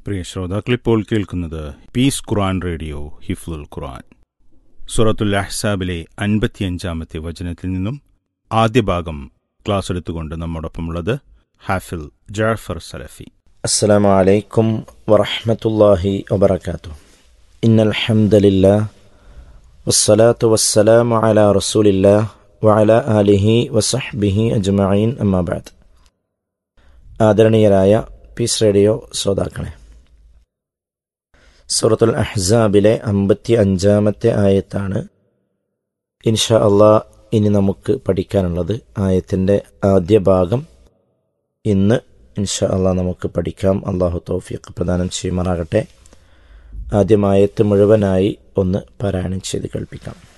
പ്രിയ ശ്രോതാക്കൾ ഇപ്പോൾ കേൾക്കുന്നത് പീസ് ഖുറാൻ റേഡിയോ ഹിഫ്ലുൽ ഖുറാൻ സൂറത്തുൽ അഹ്സാബിലെ അൻപത്തിയഞ്ചാമത്തെ വചനത്തിൽ നിന്നും ആദ്യ ഭാഗം ക്ലാസ് എടുത്തുകൊണ്ട് നമ്മോടൊപ്പമുള്ളത് ഹാഫിൽ ജാഫർ സലഫി السلام عليكم ورحمة الله وبركاته إن الحمد لله والصلاة والسلام على رسول الله وعلى آله وصحبه أجمعين أما بعد ആദരണീയരായ പീസ് റേഡിയോ ശ്രോതാക്കളെ സൂറത്തുൽ അഹ്സാബിലെ അമ്പത്തി അഞ്ചാമത്തെ ആയത്താണ് ഇൻഷാ അള്ളാ ഇനി നമുക്ക് പഠിക്കാനുള്ളത് ആയത്തിൻ്റെ ആദ്യ ഭാഗം ഇന്ന് ഇൻഷാ അള്ളാ നമുക്ക് പഠിക്കാം അള്ളാഹു തൗഫീഖ് പ്രദാനം ചെയ്യുമാറാകട്ടെ ആദ്യമായത്ത് മുഴുവനായി ഒന്ന് പാരായണം ചെയ്ത് കേൾപ്പിക്കാം